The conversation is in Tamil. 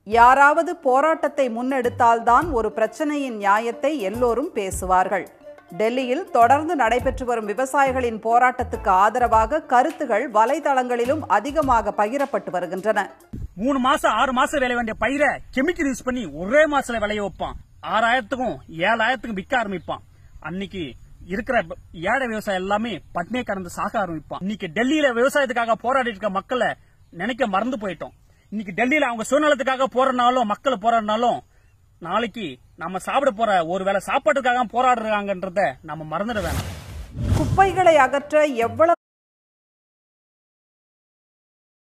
யாராவது போராட்டத்தை முன்னெடுத்தால்தான் ஒரு பிரச்சனையின் நியாயத்தை எல்லோரும் பேசுவார்கள் டெல்லியில் தொடர்ந்து நடைபெற்று வரும் விவசாயிகளின் போராட்டத்துக்கு ஆதரவாக கருத்துகள் வலைதளங்களிலும் அதிகமாக பகிரப்பட்டு வருகின்றன மூணு மாசம் ஆறு மாசம் விளைய வேண்டிய பயிரை கெமிக்கல் யூஸ் பண்ணி ஒரே மாசத்துல விளைய வைப்பான் ஆறாயிரத்துக்கும் ஏழாயிரத்துக்கும் விற்க ஆரம்பிப்பான் அன்னைக்கு இருக்கிற ப- ஏழை விவசாயம் எல்லாமே பட்னியை கடந்து சாக ஆரம்பிப்பான் இன்னைக்கு டெல்லியில விவசாயத்துக்காக போராடிட்டு இருக்க மக்களை நினைக்க மறந்து போயிட்டோம் இன்னைக்கு டெல்லியில அவங்க சுயநலத்துக்காக போறனாலும் மக்கள் போராடினாலும் நாளைக்கு நம்ம சாப்பிட போற ஒரு வேளை சாப்பாட்டுக்காக போராடுறாங்கன்றத நம்ம மறந்துட வேணாம் குப்பைகளை அகற்ற எவ்வளவு